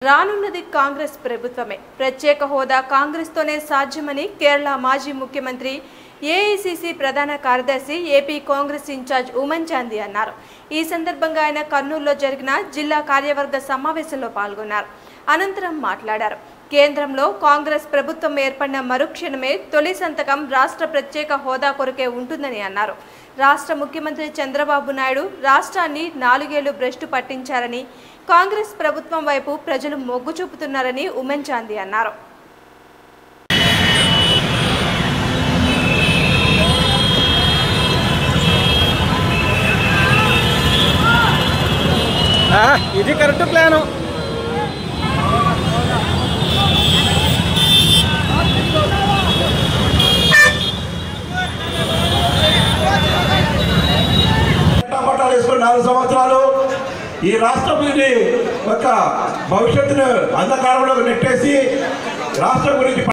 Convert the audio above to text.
రానున్నది కాంగ్రెస్ ప్రభుత్వమే ప్రత్యేక హోదా కాంగ్రెస్తోనే సాధ్యమని కేరళ మాజీ ముఖ్యమంత్రి ఏఐసిసి ప్రధాన కార్యదర్శి ఏపీ కాంగ్రెస్ ఇన్ఛార్జ్ ఉమన్ చాందీ అన్నారు ఈ సందర్భంగా ఆయన కర్నూలులో జరిగిన జిల్లా కార్యవర్గ సమావేశంలో పాల్గొన్నారు అనంతరం మాట్లాడారు కేంద్రంలో కాంగ్రెస్ ప్రభుత్వం ఏర్పడిన మరుక్షణమే తొలి సంతకం రాష్ట్ర ప్రత్యేక హోదా కొరకే ఉంటుందని అన్నారు రాష్ట్ర ముఖ్యమంత్రి చంద్రబాబు నాయుడు రాష్ట్రాన్ని నాలుగేళ్లు భ్రష్టు పట్టించారని కాంగ్రెస్ ప్రభుత్వం వైపు ప్రజలు మొగ్గు చూపుతున్నారని ఉమెన్ చాందీ అన్నారు ఆ, ఇది కరెక్ట్ ప్లాను పట్టాలు వేసుకుని నాలుగు సంవత్సరాలు ఈ రాష్ట్రం ఇది ఒక భవిష్యత్తును అంధకారంలోకి నెట్టేసి రాష్ట్రం గురించి